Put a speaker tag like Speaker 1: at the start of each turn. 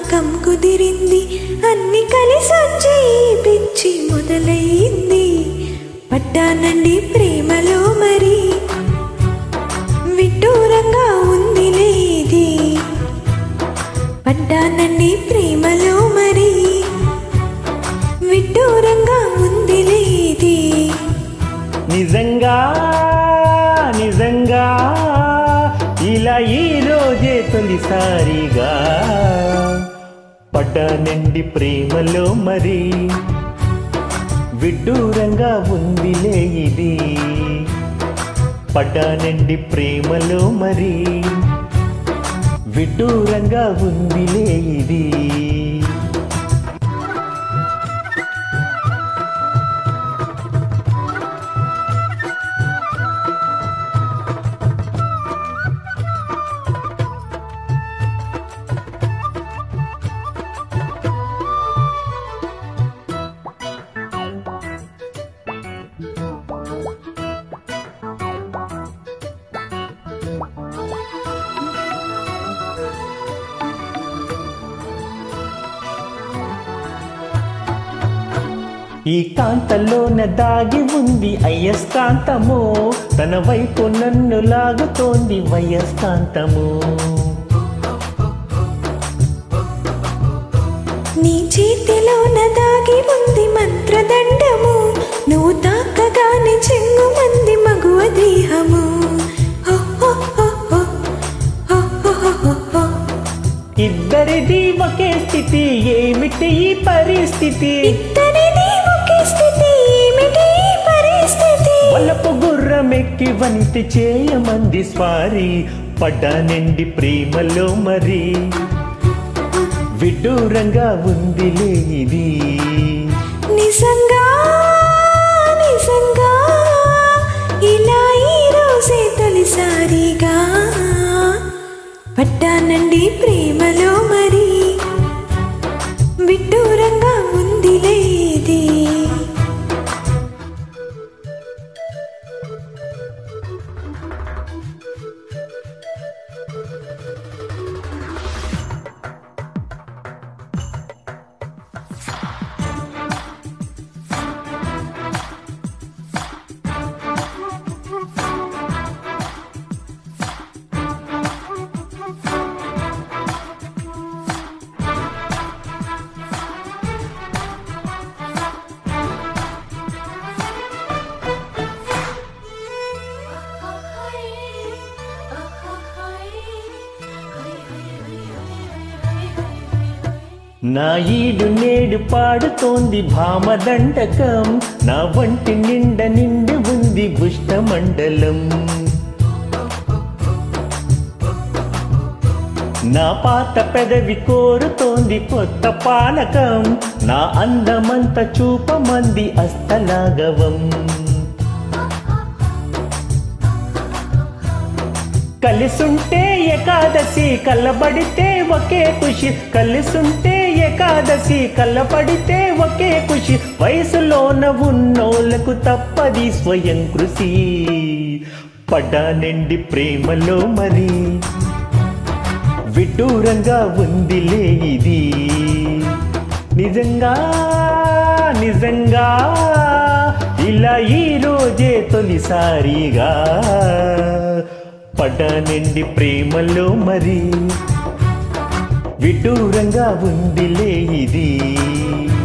Speaker 1: నమ్మకం కుదిరింది అన్ని కలిసొచ్చి ఈ పిచ్చి మొదలైంది పడ్డానండి ప్రేమలో మరి విడ్డూరంగా ఉందిలే ఇది పడ్డానండి ప్రేమలో మరి విడ్డూరంగా ఉందిలే ఇది
Speaker 2: నిజంగా నిజంగా ఇలా ఈ రోజే తొలిసారిగా పడ్డానండి ప్రేమలో మరి విడ్డూరంగా ఉందిలే ఇది పడ్డానండి ప్రేమలో మరి విడ్డూరంగా ఉందిలే ఇది ఈ కాంతలోన దాగి ఉంది అయస్కాంతము తన వైపు నన్ను లాగుతోంది వయస్కాంతము
Speaker 1: నీ చేతిలోన దాగి ఉంది మంత్రదండము నువ్వు తాకగానే చెంగు మంది మగువ దేహము హో, హో, హో, హో. హో, హో, హో, హో, హో.
Speaker 2: ఇద్దరిది ఒకే స్థితి ఏమిటి ఈ పరిస్థితి
Speaker 1: ఇద్దరిది ఒకే స్థితి ఏమిటి ఈ పరిస్థితి
Speaker 2: వలపు గుర్రమెక్కి వంతి చేయమంది స్వారీ పడ్డానండి ప్రేమలో మరి విడ్డూరంగా ఉందిలే ఇది
Speaker 1: నిజంగా నిజంగా ఇలా ఈ రోజే తొలిసారిగా పడ్డానండి ప్రేమలో మరి విడ్డూరంగా ఉంది లేది
Speaker 2: నా ఈడు నేడు పాడుతోంది భామదండకం నా వంటి నిండ నిండి ఉంది మండలం నా పాత పెదవి కోరుతోంది కొత్త పానకం నా అందమంత చూపమంది అస్తలాగవం కలిసుంటే ఏకాదశి కళ్ళబడితే ఒకే ఖుషి కలిసుంటే ఏకాదశి కళ్ళబడితే ఒకే ఖుషి వయసులోన ఉన్నోళ్లకు తప్పది స్వయం కృషి పడ్డానండి ప్రేమలో మరి విడ్డూరంగా ఉందిలే ఇది నిజంగా నిజంగా ఇలా ఈ రోజే తొలిసారిగా పడ్డానండి ప్రేమలో మరి విడ్డూరంగా ఉందిలే ఇది